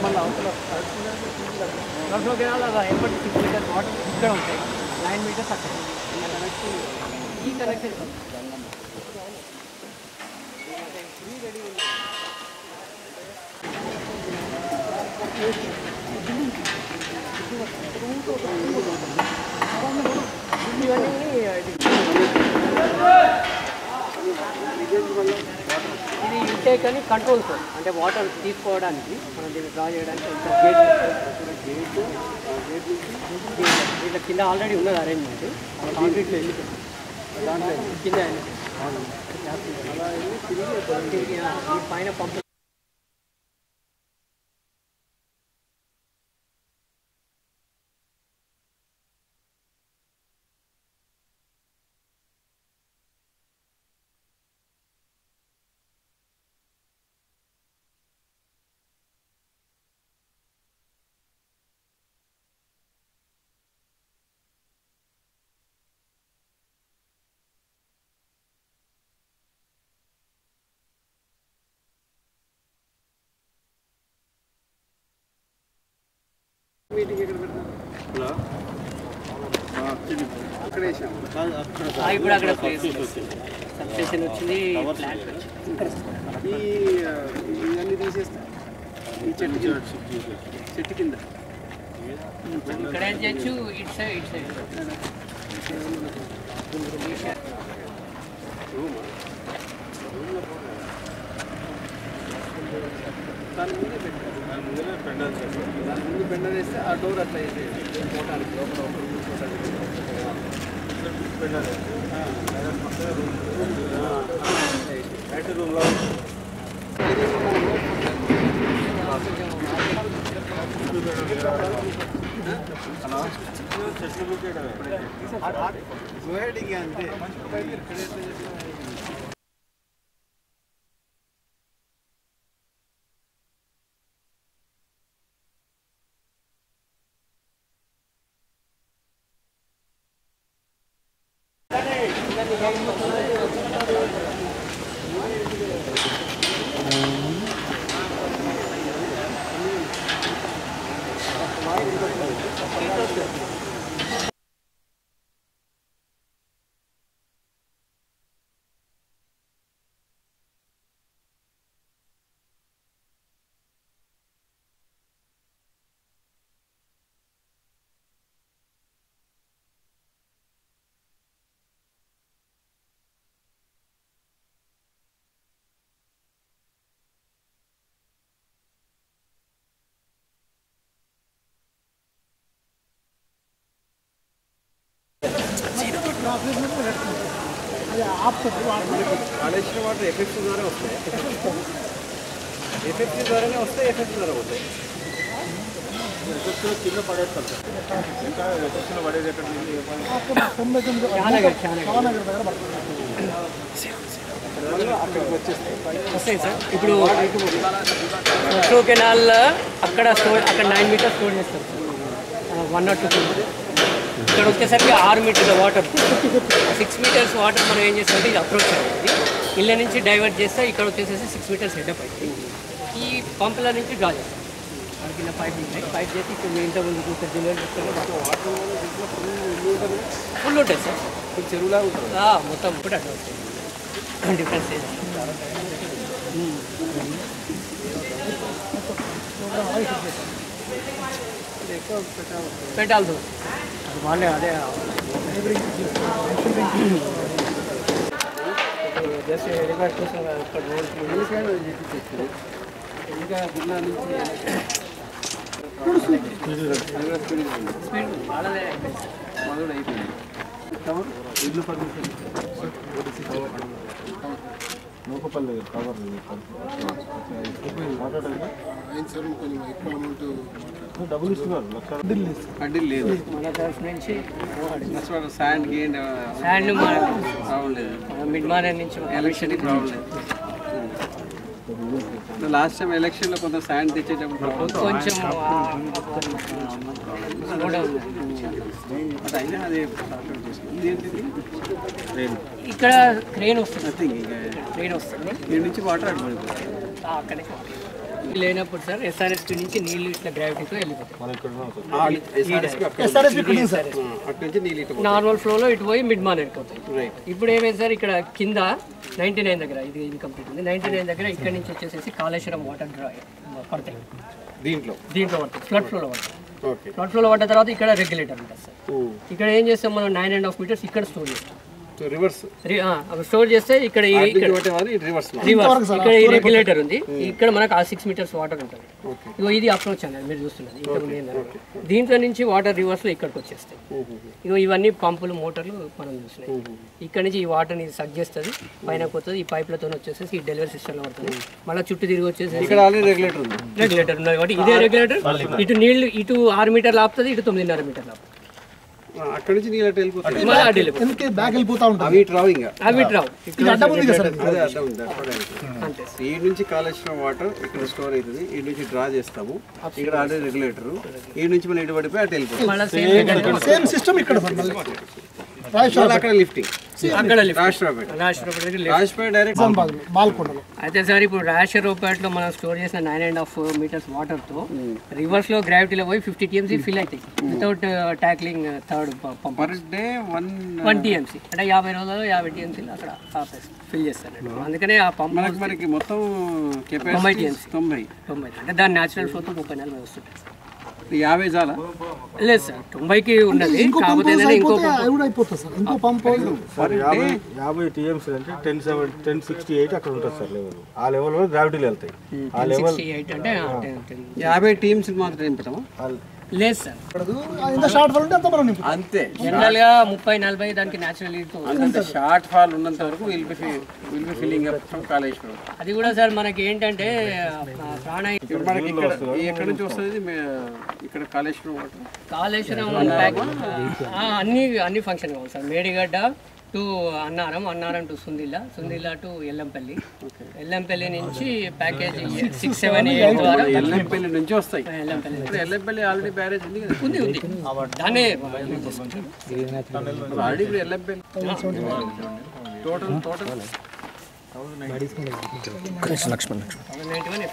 మళ్ళీ అవతల నలభై కెనాల్ ఎప్పటి సిక్స్ మీటర్స్ వాటర్ ఇక్కడ ఉంటాయి నైన్ మీటర్స్ అక్కడ ఈ కనెక్షన్ ఇది ఇంటేక్ అని కంట్రోల్ సార్ అంటే వాటర్ తీసుకోవడానికి మనం దీన్ని డ్రా చేయడానికి ఇంత గేట్ వీళ్ళ కింద ఆల్రెడీ ఉన్నది అరేంజ్మెంట్ కాంక్రీట్లో వెళ్ళిపోయింది కింద తిరిగి ఆ, ఈ పైన పంపు ఆ, ఇప్పుడు అక్కడ సబ్స్టేషన్ వచ్చింది ప్లాంట్ వచ్చింది ఈ ఇవన్నీ తీసేస్తా ఈ చెట్టు కింద చెట్టు కింద ఇక్కడ ఏం చేయొచ్చు ఇటు సైడ్ ఇటు సైడ్ దాని ముందే పెట్టారు దాని ముందు బెండ వేస్తే ఆ డోర్ అట్లా వేసేది పోవడానికి లోపల ఒకరు కూర్చోవడానికి గోహెడింగ్ అంతే కాళేశ్వరం వాటర్ ఎఫెక్ట్ ద్వారా వస్తాయి ఎఫెక్ట్ ద్వారానే వస్తాయి ఎఫెక్ట్ ద్వారా పోతాయి కింద పడేస్తారు ఇంకా ఎఫెక్ట్ పడేది ఎక్కడ చాలాగర్ చాలాగర్ అక్కడికి వచ్చేస్తాయి వస్తాయి సార్ ఇప్పుడు టూ కెనాల్ అక్కడ స్టోర్ అక్కడ నైన్ మీటర్స్ స్టోర్ చేస్తారు వన్ నాట్ టూ ఇక్కడ వచ్చేసరికి ఆరు మీటర్ల వాటర్ సిక్స్ మీటర్స్ వాటర్ మనం ఏం చేస్తామంటే ఇది అప్రోచ్ అయ్యింది ఇళ్ళ నుంచి డైవర్ట్ చేస్తే ఇక్కడ వచ్చేసేసి సిక్స్ మీటర్స్ హెడప్ అయింది ఈ పంపుల నుంచి డ్రా చేస్తాం అక్కడ కింద పైప్ ఉంటాయి పైప్ చేసి ఇప్పుడు మీ ఇంత ముందు చూస్తే జిల్లాలు ఫుల్ ఉంటాయి సార్ ఇప్పుడు చెరువులా ఉంటుంది ఆ, మొత్తం కూడా అట్లా వస్తాయి డిఫరెంట్ స్టేజ్ ఎక్కువ పెట్టాలి పెట్టాల్సి వస్తుంది. అది వాళ్ళే అదే జస్ట్ రికార్డ్ కోసం ఇక్కడ రోడ్ ఎందుకంటే అది చెప్పి ఇంకా జిల్లా నుంచి స్పీడ్ వాళ్ళదే మొదలు అయిపోయింది ఇల్లు పర్మిషన్ నూకపల్లి కవర్ డబ్బులు ఇస్తున్నారు లక్ష అడ్డీలు లేదు మన తరఫు నుంచి అసలు శాండ్ గేండ్ హ్యాండ్ మన ప్రాబ్లం లేదు మిడ్ మార్నింగ్ నుంచి ఎలక్షన్కి ప్రాబ్లం లేదు లాస్ట్ టైం ఎలక్షన్లో కొంత శాండ్ తెచ్చేటప్పుడు ప్రాబ్లం కొంచెం కూడా ఉంది. బట్ అయినా అది సార్ట్అవుట్ చేసుకుంది ఇది ఏంటిది ట్రైన్ ఇక్కడ క్రెయిన్ వస్తుంది నథింగ్ ఇంకా క్రెయిన్ వస్తుంది దీని నుంచి వాటర్ అటు పడిపోతుంది ఆ, అక్కడే లేనప్పుడు సార్ ఎస్ఆర్ఎస్పీ నుంచి నీళ్లు ఇట్లా గ్రావిటీతో వెళ్ళిపోతాయి అటు నుంచి నీళ్ళు ఇటు నార్మల్ ఫ్లోలో ఇటు పోయి మిడ్ మాన్ వెళ్ళిపోతాయి రైట్ ఇప్పుడు ఏమైంది సార్ ఇక్కడ కింద నైన్టీ నైన్ దగ్గర ఇది ఇన్కంప్లీట్ ఉంది నైన్టీ నైన్ దగ్గర ఇక్కడ నుంచి వచ్చేసేసి కాళేశ్వరం వాటర్ డ్రా పడతాయి దీంట్లో దీంట్లో పడతాయి ఫ్లడ్ ఫ్లోలో పడతాయి ఓకే ఫ్లడ్ ఫ్లోలో పడ్డ తర్వాత ఇక్కడ రెగ్యులేటర్ ఉంటుంది సార్ ఇక్కడ ఏం చేస్తాం మనం నైన్ అండ్ హాఫ్ మీటర్స్ ఇక్కడ స్టోర్ చేస్తాం సో రివర్స్ రి- ఆ, అవి స్టోర్ చేస్తే ఇక్కడ ఈ- ఇక్కడ రివర్స్ రివర్స్ ఇక్కడ ఈ రెగ్యులేటర్ ఉంది ఇక్కడ మనకు ఆ సిక్స్ మీటర్స్ వాటర్ ఉంటుంది ఓకే ఇగో ఇది అప్రోచ్ అనేది మీరు చూస్తున్నది ఇక్కడ ఉంది ఏంటంటే. దీంట్లో నుంచి వాటర్ రివర్స్ లో ఇక్కడికి వచ్చేస్తాయి ఇగో ఇవన్నీ పంపులు మోటార్లు మనం చూసినాయి ఇక్కడ నుంచి ఈ వాటర్ ని సక్ చేస్తుంది పైన పోతుంది ఈ పైప్లతో వచ్చేసేసి ఈ డెలివరీ సిస్టమ్ లో పడుతుంది మళ్ళీ చుట్టూ తిరిగి వచ్చేసి ఇక్కడ ఆల్రెడీ రెగ్యులేటర్ ఉంది రెగ్యులేటర్ ఉన్నది కాబట్టి ఇదే రెగ్యులేటర్ ఇటు నీళ్లు ఇటు ఆరు మీటర్లు ఆపుతుంది ఇటు తొమ్మిదిన్నర మీటర్లు ఆపుతుంది ఆ, అక్కడ నుంచి నీళ్ళు అటు వెళ్ళిపోతాయి మళ్ళీ అటు వెళ్ళిపోతుంది. ఎందుకే బ్యాక్ వెళ్ళిపోతా ఉంటుంది అవి ఇటు రావు ఇంకా అవి ఇటు రావు ఇది అడ్డం ఉంది కదా సార్ ఇది? అదే అర్థం ఉంది అర్థమైంది. అంతే ఈ నుంచి కాళేశ్వరం వాటర్ ఇక్కడ స్టోర్ అవుతుంది ఈ నుంచి డ్రా చేస్తాము ఇక్కడ ఆల్రెడీ రెగ్యులేటర్ ఈ నుంచి మనం ఇటు పడిపోయి అటు వెళ్ళిపోతాం మళ్ళీ సేమ్ సేమ్ సిస్టమ్ ఇక్కడ సార్ మళ్ళీ రాజేశ్వర మళ్ళీ అక్కడ లిఫ్టింగ్ అక్కడ lift. రాష్ట్రపేట రాష్ట్రపతి దగ్గర lift. రాష్ట్రపేట డైరెక్ట్ బాగుంది మాల్కొండలో అయితే సార్ ఇప్పుడు రాషరూపేటలో మనం స్టోర్ చేసిన nine and half metres water తో రివర్స్ లో గ్రావిటీలో పోయి ఫిఫ్టీ టీఎంసీ ఫిల్ అవుతాయి without tackling third pump per day one one TMC అంటే యాభై రోజుల్లో యాభై టీఎంసీలు అక్కడ ఫిల్ చేస్తారు అందుకనే ఆ పంప్ మనకి మనకి మొత్తం తొంభై కెపాసిటీ TMC. తొంభై తొంభై అంటే దాని న్యాచురల్ ఫ్లోతో ముప్పై నలభై వస్తుంటాయి యాభై చాలా లేదు సార్ తొంభైకి ఉన్నది ఇంకో పంప్ కాకపోతే ఏంటంటే ఇంకో అయిపోతే అది కూడా అయిపోతుంది సార్ ఇంకో పంప్ పర్ డే యాభై టీఎంసీ అంటే ten seven ten sixty eight అక్కడ ఉంటుంది సార్ లెవెల్ ఆ లెవెల్లో గ్రావిటీలు వెళ్తాయి ఆ లెవెల్ సిక్స్టీ ఎయిట్ అంటే ఆ, ten- ten. యాభై టీమ్స్ మాత్రం నింపుతామా లేదు సార్ ఎంత షార్ట్ ఫాల్ ఉంటే అంత మనం నింపుతాం అంతే జనరల్ గా ముప్పై నలభై దానికి న్యాచురల్ అంత షార్ట్ ఫాల్ ఉన్నంత వరకు will be will be filling up from Kaleshwaram అది కూడా సార్ మనకి ఏంటంటే ఆ, ప్రాణ ఇప్పుడు మనకి ఇక్కడ ఈ ఎక్కడి నుంచి వస్తుంది మే- ఇక్కడ కాళేశ్వరం వాటర్ కాళేశ్వరం ప్యాక్ ఆ, అన్ని అన్ని ఫంక్షన్ కావాలి sir Medigadda to Annaram Annaram to Sundilla Sundilla to Yellampalli Yellampalli నుంచి ప్యాకేజ్ సిక్స్ సెవెన్ ఎయిట్ ద్వారా ఎల్లంపల్లి నుంచి వస్తాయి ఎల్లంపల్లి ఇప్పుడు ఎల్లంపల్లి ఆల్రెడీ బ్యారేజ్ ఉంది కదా ఉంది ఉంది దాన్నే ఆల్రెడీ ఇప్పుడు Yellampalli total total ninety one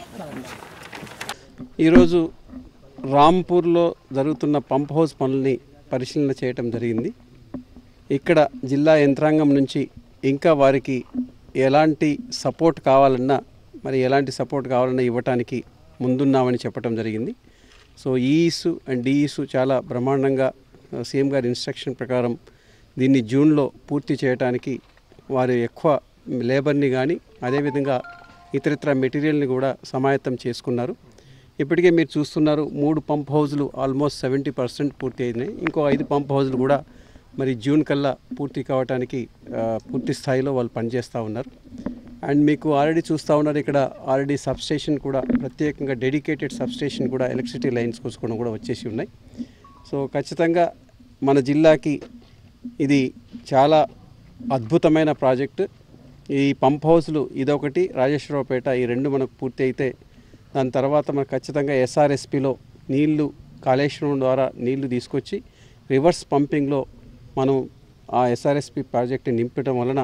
ఈరోజు రాంపూర్లో జరుగుతున్న పంప్ హౌస్ పనుల్ని పరిశీలన చేయటం జరిగింది ఇక్కడ జిల్లా యంత్రాంగం నుంచి ఇంకా వారికి ఎలాంటి సపోర్ట్ కావాలన్నా మరి ఎలాంటి సపోర్ట్ కావాలన్నా ఇవ్వటానికి ముందున్నామని చెప్పడం జరిగింది సో ఈఈసు అండ్ డిఈసు చాలా బ్రహ్మాండంగా ఆ, సీఎం గారి ఇన్స్ట్రక్షన్ ప్రకారం దీన్ని జూన్లో పూర్తి చేయడానికి వారు ఎక్కువ లేబర్ని కానీ అదేవిధంగా ఇతరితర మెటీరియల్ని కూడా సమాయత్తం చేసుకున్నారు ఇప్పటికే మీరు చూస్తున్నారు మూడు పంప్ హౌజులు ఆల్మోస్ట్ సెవెంటీ పర్సెంట్ పూర్తి అయినాయి ఇంకో ఐదు పంప్ హౌజులు కూడా మరి జూన్ కల్లా పూర్తి కావడానికి ఆ, పూర్తి స్థాయిలో వాళ్ళు పనిచేస్తూ ఉన్నారు అండ్ మీకు ఆల్రెడీ చూస్తూ ఉన్నారు ఇక్కడ ఆల్రెడీ సబ్స్టేషన్ కూడా ప్రత్యేకంగా డెడికేటెడ్ సబ్స్టేషన్ కూడా ఎలక్ట్రిసిటీ లైన్స్ కోసం కూడా వచ్చేసి ఉన్నాయి సో ఖచ్చితంగా మన జిల్లాకి ఇది చాలా అద్భుతమైన ప్రాజెక్టు ఈ పంప్ హౌస్లు ఇదొకటి రాజేశ్వరరావుపేట ఈ రెండు మనకు పూర్తి అయితే దాని తర్వాత మనకు ఖచ్చితంగా ఎస్ఆర్ఎస్పిలో నీళ్లు కాళేశ్వరం ద్వారా నీళ్లు తీసుకొచ్చి రివర్స్ పంపింగ్లో మనం ఆ ఎస్ఆర్ఎస్పి ప్రాజెక్ట్ని నింపడం వలన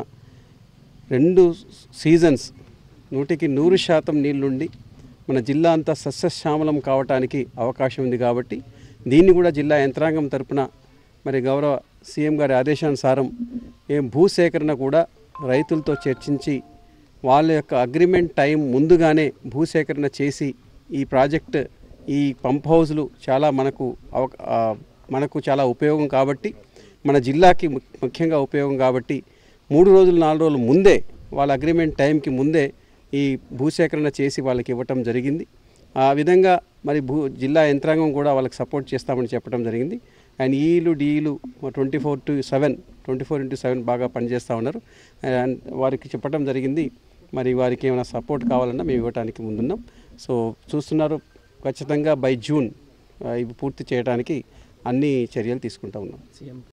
రెండు సీజన్స్ నూటికి నూరు శాతం నీళ్లుండి మన జిల్లా అంతా సస్యశ్యామలం కావటానికి అవకాశం ఉంది కాబట్టి దీన్ని కూడా జిల్లా యంత్రాంగం తరపున మరి గౌరవ సీఎం గారి ఆదేశానుసారం ఏం భూసేకరణ కూడా రైతులతో చర్చించి వాళ్ళ యొక్క అగ్రిమెంట్ టైం ముందుగానే భూసేకరణ చేసి ఈ ప్రాజెక్ట్ ఈ పంప్ హౌస్లు చాలా మనకు అవ ఆ, మనకు చాలా ఉపయోగం కాబట్టి మన జిల్లాకి ము- ముఖ్యంగా ఉపయోగం కాబట్టి మూడు రోజులు నాలుగు రోజులు ముందే వాళ్ళ అగ్రిమెంట్ టైంకి ముందే ఈ భూసేకరణ చేసి వాళ్ళకి ఇవ్వటం జరిగింది ఆ విధంగా మరి భూ జిల్లా యంత్రాంగం కూడా వాళ్ళకి సపోర్ట్ చేస్తామని చెప్పడం జరిగింది అండ్ ఈలు డీలు twenty four to seven twenty four into seven బాగా పనిచేస్తూ ఉన్నారు అండ్ వారికి చెప్పడం జరిగింది మరి వారికి ఏమైనా సపోర్ట్ కావాలన్నా మేము ఇవ్వడానికి ముందున్నాం సో చూస్తున్నారు ఖచ్చితంగా బై జూన్ ఆ, ఇవి పూర్తి చేయడానికి అన్ని చర్యలు తీసుకుంటా ఉన్నాం